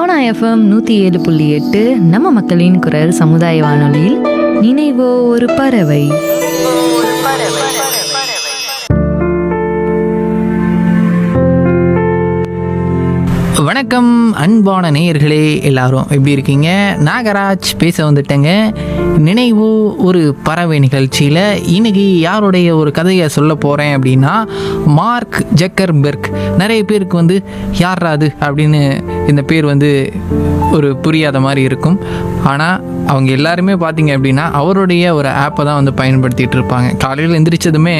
Sona FM நூற்றி ஏழு புள்ளி எட்டு நம்ம மக்களின் குரல் சமுதாய வானொலியில் நினைவோ ஒரு பறவை வணக்கம் அன்பான நேயர்களே எல்லாரும் எப்படி இருக்கீங்க நாகராஜ் பேச வந்துட்டேங்க நினைவு ஒரு பறவை நிகழ்ச்சியில் இன்னைக்கு யாருடைய ஒரு கதையை சொல்ல போகிறேன் அப்படின்னா மார்க் ஜக்கர்பெர்க் நிறைய பேருக்கு வந்து யாரா அது அப்படின்னு இந்த பேர் வந்து ஒரு புரியாத மாதிரி இருக்கும் ஆனால் அவங்க எல்லாருமே பார்த்தீங்க அப்படின்னா அவருடைய ஒரு ஆப்பை தான் வந்து பயன்படுத்திகிட்டு இருப்பாங்க காலையில் எந்திரிச்சதுமே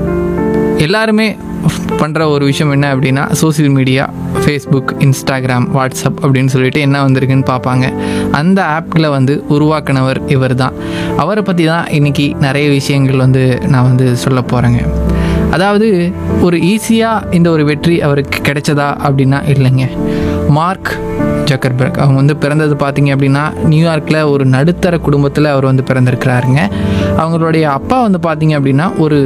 எல்லாருமே பண்ணுற ஒரு விஷயம் என்ன அப்படின்னா social media Facebook Instagram WhatsApp அப்படின்னு சொல்லிட்டு என்ன வந்திருக்குன்னு பார்ப்பாங்க அந்த ஆப்பில் வந்து உருவாக்குனவர் இவர் தான் அவரை பற்றி தான் இன்றைக்கி நிறைய விஷயங்கள் வந்து நான் வந்து சொல்ல போகிறேங்க அதாவது ஒரு ஈஸியாக இந்த ஒரு வெற்றி அவருக்கு கிடைச்சதா அப்படின்னா இல்லைங்க மார்க் ஜக்கர்பர்க் அவங்க வந்து பிறந்தது பார்த்தீங்க அப்படின்னா நியூயார்க்கில் ஒரு நடுத்தர குடும்பத்தில் அவர் வந்து பிறந்திருக்கிறாருங்க அவங்களுடைய அப்பா வந்து பார்த்தீங்க அப்படின்னா ஒரு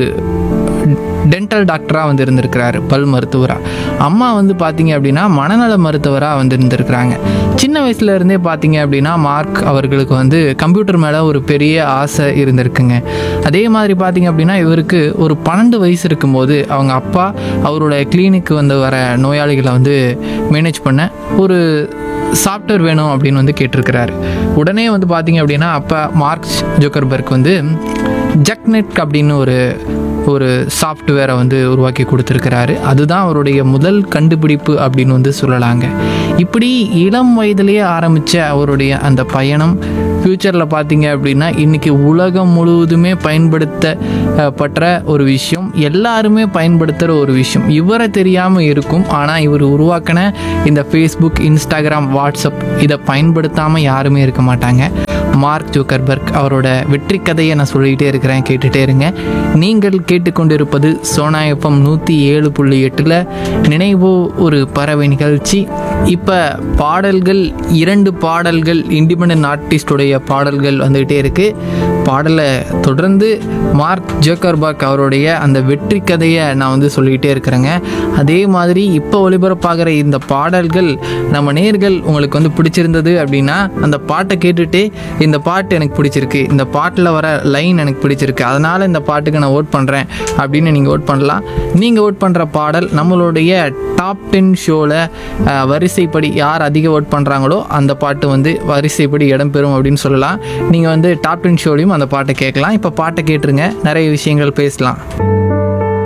டென்டல் டாக்டராக வந்து இருந்திருக்கிறாரு பல் மருத்துவராக அம்மா வந்து பார்த்தீங்க அப்படின்னா மனநல மருத்துவராக வந்து இருந்திருக்கிறாங்க சின்ன வயசுல இருந்தே பார்த்தீங்க அப்படின்னா மார்க் அவர்களுக்கு வந்து கம்ப்யூட்டர் மேலே ஒரு பெரிய ஆசை இருந்திருக்குங்க அதே மாதிரி பார்த்தீங்க அப்படின்னா இவருக்கு ஒரு பன்னெண்டு வயசு இருக்கும்போது அவங்க அப்பா அவரோட கிளினிக்கு வந்து வர நோயாளிகளை வந்து மேனேஜ் பண்ண ஒரு சாஃப்ட்வேர் வேணும் அப்படின்னு வந்து கேட்டிருக்கிறாரு உடனே வந்து பார்த்தீங்க அப்படின்னா அப்போ மார்க் ஜோக்கர்பர்க் வந்து ஜக்நெட் அப்படின்னு ஒரு ஒரு சாஃப்ட்வேரை வந்து உருவாக்கி கொடுத்துருக்கிறாரு அதுதான் அவருடைய முதல் கண்டுபிடிப்பு அப்படின்னு வந்து சொல்லலாங்க இப்படி இளம் வயதிலேயே ஆரம்பித்த அவருடைய அந்த பயணம் ஃப்யூச்சரில் பார்த்தீங்க அப்படின்னா இன்றைக்கி உலகம் முழுவதுமே பயன்படுத்தப்பட்ட ஒரு விஷயம் எல்லாருமே பயன்படுத்துகிற ஒரு விஷயம் இவரை தெரியாமல் இருக்கும் ஆனால் இவர் உருவாக்கின இந்த ஃபேஸ்புக் இன்ஸ்டாகிராம் வாட்ஸ்அப் இதை பயன்படுத்தாமல் யாருமே இருக்க மாட்டாங்க மார்க் ஜோக்கர்பர்க் அவரோட வெற்றி கதையை நான் சொல்லிகிட்டே இருக்கிறேன் கேட்டுகிட்டே இருங்க நீங்கள் கேட்டுக்கொண்டிருப்பது சோனா எஃப்எம் நூற்றி ஏழு புள்ளி எட்டில் நினைவோ ஒரு பறவை நிகழ்ச்சி இப்போ பாடல்கள் இரண்டு பாடல்கள் இண்டிபெண்ட் ஆர்டிஸ்டுடைய பாடல்கள் வந்துக்கிட்டே இருக்குது பாடலை தொடர்ந்து மார்க் ஜோக்கர்பர்க் அவருடைய அந்த வெற்றி கதையை நான் வந்து சொல்லிக்கிட்டே இருக்கிறேங்க அதே மாதிரி இப்போ ஒளிபரப்பாகிற இந்த பாடல்கள் நம்ம நேர்கள் உங்களுக்கு வந்து பிடிச்சிருந்தது அப்படின்னா அந்த பாட்டை கேட்டுட்டு இந்த பாட்டு எனக்கு பிடிச்சிருக்கு இந்த பாட்டில் வர லைன் எனக்கு பிடிச்சிருக்கு அதனால் இந்த பாட்டுக்கு நான் ஓட் பண்ணுறேன் அப்படின்னு நீங்கள் ஓட் பண்ணலாம் நீங்கள் ஓட் பண்ணுற பாடல் நம்மளுடைய டாப் டென் ஷோவில் வரிசைப்படி யார் அதிக ஓட் பண்ணுறாங்களோ அந்த பாட்டு வந்து வரிசைப்படி இடம்பெறும் அப்படின்னு சொல்லலாம் நீங்கள் வந்து டாப் டென் ஷோலையும் அந்த பாட்டை கேட்கலாம் இப்போ பாட்டை கேட்டுருங்க நிறைய விஷயங்கள் பேசலாம்